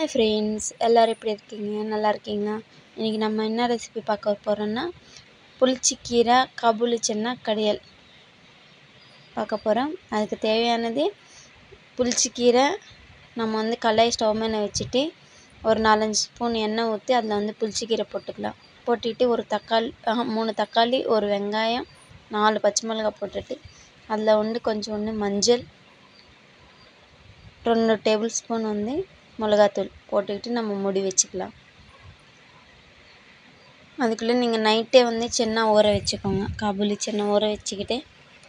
hi friends எல்லோரும் எப்படி இருக்கீங்க நல்லா இருக்கீங்களா இன்றைக்கி நம்ம என்ன ரெசிபி பார்க்க போகிறோன்னா புளிச்சிக்கீரை கபுலி சென்னா கடையல் பார்க்க போகிறோம் அதுக்கு தேவையானது புளிச்சிக்கீரை நம்ம வந்து கடாய் ஸ்டவ் மேலே வச்சுட்டு ஒரு நாலஞ்சு ஸ்பூன் எண்ணெய் ஊற்றி அதில் வந்து புளிச்சிக்கீரை போட்டுக்கலாம் போட்டுக்கிட்டு ஒரு தக்காளி ஆஹா, மூணு தக்காளி ஒரு வெங்காயம் நாலு பச்சை மிளகாய் போட்டுட்டு அதில் வந்து கொஞ்சோண்டு மஞ்சள் ரெண்டு டேபிள் ஸ்பூன் வந்து மிளகாத்தூள் போட்டுக்கிட்டு நம்ம மூடி வச்சுக்கலாம் அதுக்குள்ளே நீங்கள் நைட்டே வந்து சென்னா ஊற வச்சுக்கோங்க காபூலி சென்னா ஊற வச்சுக்கிட்டு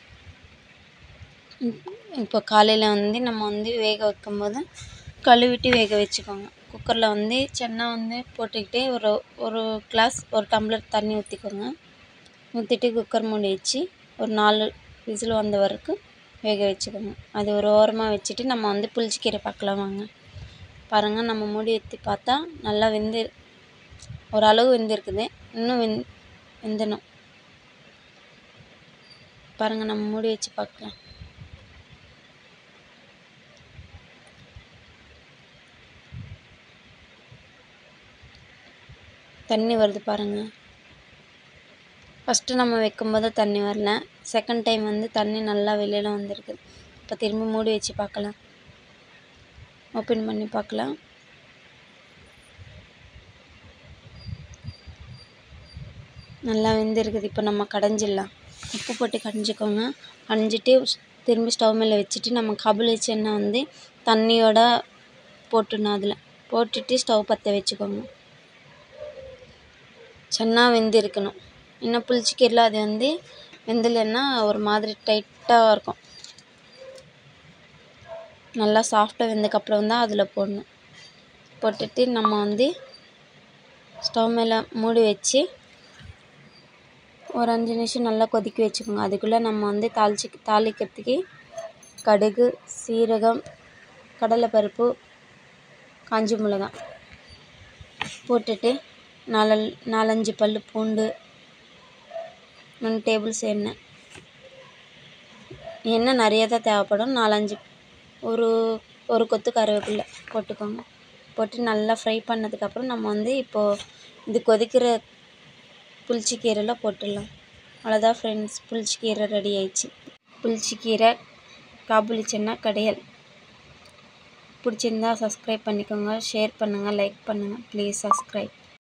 இப்- இப்போ காலையில் வந்து நம்ம வந்து வேக வைக்கும்போது கழுவிட்டு வேக வச்சுக்கோங்க குக்கரில் வந்து சென்னா வந்து போட்டுக்கிட்டே ஒரு ஒரு கிளாஸ் ஒரு டம்ளர் தண்ணி ஊற்றிக்கோங்க ஊற்றிட்டு குக்கர் மூடி வச்சு ஒரு நாலு விசில் வந்த வரைக்கும் வேக வச்சுக்கோங்க அது ஒரு ஓரமாக வச்சுட்டு நம்ம வந்து புளிச்சிக்கீரை பார்க்கலாம் வாங்க பாருங்கள் நம்ம மூடி எடுத்து பார்த்தா நல்லா வெந்து ஓரளவு வெந்திருக்குது இன்னும் வெந் வெந்தணும் பாருங்கள் நம்ம மூடி வச்சு பார்க்கலாம் தண்ணி வருது பாருங்கள் ஃபஸ்ட்டு நம்ம வைக்கும்போது தண்ணி வரல செகண்ட் டைம் வந்து தண்ணி நல்லா வெளியில் வந்திருக்கு இப்போ திரும்பி மூடி வச்சு பார்க்கலாம் ஓப்பன் பண்ணி பார்க்கலாம் நல்லா வெந்திருக்குது இப்போ நம்ம கடைஞ்சிடலாம் உப்பு போட்டு கடைஞ்சிக்கோங்க கடைஞ்சிட்டு திரும்பி ஸ்டவ் மேலே வச்சுட்டு நம்ம கபுல் வச்ச எண்ணெய் வந்து தண்ணியோட போட்டுடணும் அதில் போட்டுட்டு ஸ்டவ் பற்ற வச்சுக்கோங்க சென்னா வெந்து இருக்கணும் இன்னும் புளிச்சிக்கீரில் அது வந்து வெந்தலைன்னா ஒரு மாதிரி டைட்டாக இருக்கும் நல்லா சாஃப்டாக வெந்தக்கப்புறம் தான் அதில் போடணும் போட்டுட்டு நம்ம வந்து ஸ்டவ் மேலே மூடி வச்சு ஒரு அஞ்சு நிமிஷம் நல்லா கொதிக்க வச்சுக்கோங்க அதுக்குள்ளே நம்ம வந்து தாளிச்சு தாளிக்கிறதுக்கு கடுகு சீரகம் கடலைப்பருப்பு காஞ்சி மிளகாய் போட்டுட்டு நாலு நாலஞ்சு பல் பூண்டு மூணு டேபிள்ஸ் எண்ணெய் எண்ணெய் நிறைய தான் தேவைப்படும் நாலஞ்சு ஒரு ஒரு கொத்து கருவேப்பிலை போட்டுக்கோங்க போட்டு நல்லா ஃப்ரை பண்ணதுக்கப்புறம் நம்ம வந்து இப்போது இது கொதிக்கிற புளிச்சிக்கீரையில் போட்டுடலாம் அவ்வளோதான் ஃப்ரெண்ட்ஸ் புளிச்சிக்கீரை ரெடி ஆயிடுச்சு புளிச்சிக்கீரை காபுலி சென்னா கடையல் பிடிச்சிருந்தா சப்ஸ்கிரைப் பண்ணிக்கோங்க ஷேர் பண்ணுங்கள் லைக் பண்ணுங்கள் ப்ளீஸ் சப்ஸ்கிரைப்